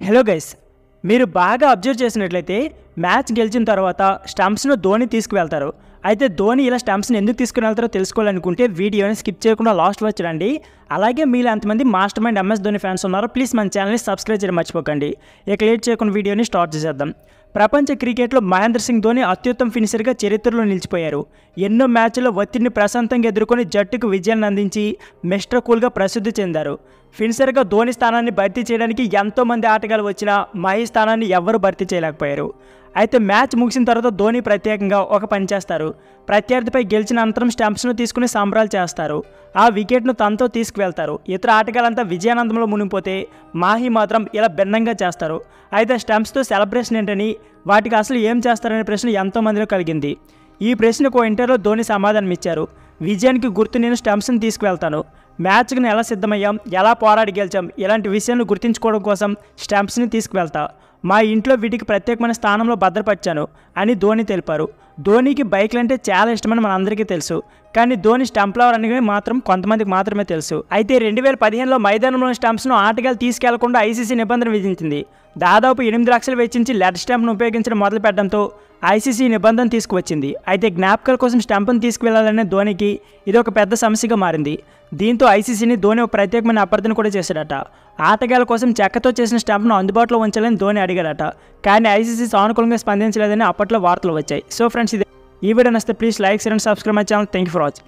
hello guys మీరు బాగా observe చేసినట్లయితే మ్యాచ్ గెలిచిన తర్వాత స్టంప్స్ను ధోని తీసుకువెళ్తారు అయితే ధోని ఇలా స్టంప్స్ని ఎందుకు తీసుకుని వెళ్తారో తెలుసుకోవాలనుకుంటే వీడియోని స్కిప్ చేయకుండా లాస్ట్ వచ్చరండి అలాగే మీరు ఎంతమంది master mind MS Dhoni fans ఉన్నారో ప్లీజ్ మన ఛానల్ని సబ్స్క్రైబ్ చేయడం మర్చిపోకండి ఇక లేట్ చేయకుండా వీడియోని స్టార్ట్ చేసేద్దాం ప్రపంచ క్రికెట్లో మహేంద్ర సింగ్ ధోని అత్యుత్తమ ఫినిషర్గా చరిత్రలో నిలిచిపోయారు ఎన్నో మ్యాచ్ల్లో ఒత్తిడిని ప్రశాంతంగా ఎదుర్కొని జట్టుకు విజయాన్ని అందించి మిస్టర్ కూల్గా ప్రసిద్ధి చెందారు ఫినిషర్గా ధోని స్థానాన్ని భర్తీ చేయడానికి ఎంతోమంది ఆటగాళ్ళు వచ్చినా మహి స్థానాన్ని ఎవ్వరూ భర్తీ చేయలేకపోయారు అయితే మ్యాచ్ ముగిసిన తర్వాత ధోని ప్రత్యేకంగా ఒక పని చేస్తారు ప్రత్యర్థిపై గెలిచిన అనంతరం స్టంప్స్ను తీసుకుని సంబరాలు చేస్తారు ఆ వికెట్ను తనతో తీసుకువెళ్తారు ఇతర ఆటగాళ్ళంతా విజయానందంలో మునిగిపోతే మాహి మాత్రం ఇలా భిన్నంగా చేస్తారు అయితే స్టంప్స్తో సెలబ్రేషన్ ఏంటని వాటికి అసలు ఏం చేస్తారనే ప్రశ్న ఎంతో మందిలో కలిగింది ఈ ప్రశ్నకు ఓ ఇంటర్లో ధోని సమాధానం ఇచ్చారు విజయానికి గుర్తు నేను స్టంప్స్ని తీసుకువెళ్తాను మ్యాచ్కి ఎలా సిద్ధమయ్యాం ఎలా పోరాడి గెలిచాం ఇలాంటి విషయాలను గుర్తించుకోవడం కోసం స్టంప్స్ని తీసుకువెళ్తా మా ఇంట్లో వీటికి ప్రత్యేకమైన స్థానంలో భద్రపరిచాను అని ధోని తెలిపారు ధోనికి బైక్లు అంటే చాలా ఇష్టమని మనందరికీ తెలుసు కానీ ధోని స్టంప్ లవర్ అనేది మాత్రం కొంతమందికి మాత్రమే తెలుసు అయితే రెండు వేల పదిహేనులో మైదానంలోని స్టంప్స్ను ఆటగాళ్ళు తీసుకెళ్లకుండా ఐసీసీ నిబంధన విధించింది దాదాపు ఎనిమిది లక్షలు వెచ్చించి లెడ్ స్టాంప్ను ఉపయోగించడం మొదలుపెట్టడంతో ఐసీసీ నిబంధన తీసుకువచ్చింది అయితే జ్ఞాపకాల కోసం స్టాంపును తీసుకువెళ్లాలనే ధోనికి ఇది ఒక పెద్ద సమస్యగా మారింది దీంతో ఐసీసీని ధోని ఒక ప్రత్యేకమైన అభ్యర్థన కూడా చేశాడట ఆటగాళ్ళ కోసం చెక్కతో చేసిన స్టాంప్ను అందుబాటులో ఉంచాలని ధోని అడిగాడట కానీ ఐసీసీ సానుకూలంగా స్పందించలేదని అప్పట్లో వార్తలు వచ్చాయి సో ఫ్రెండ్స్ ఇది ఈ వీడియో నచ్చితే please like and subscribe my channel thank you for watching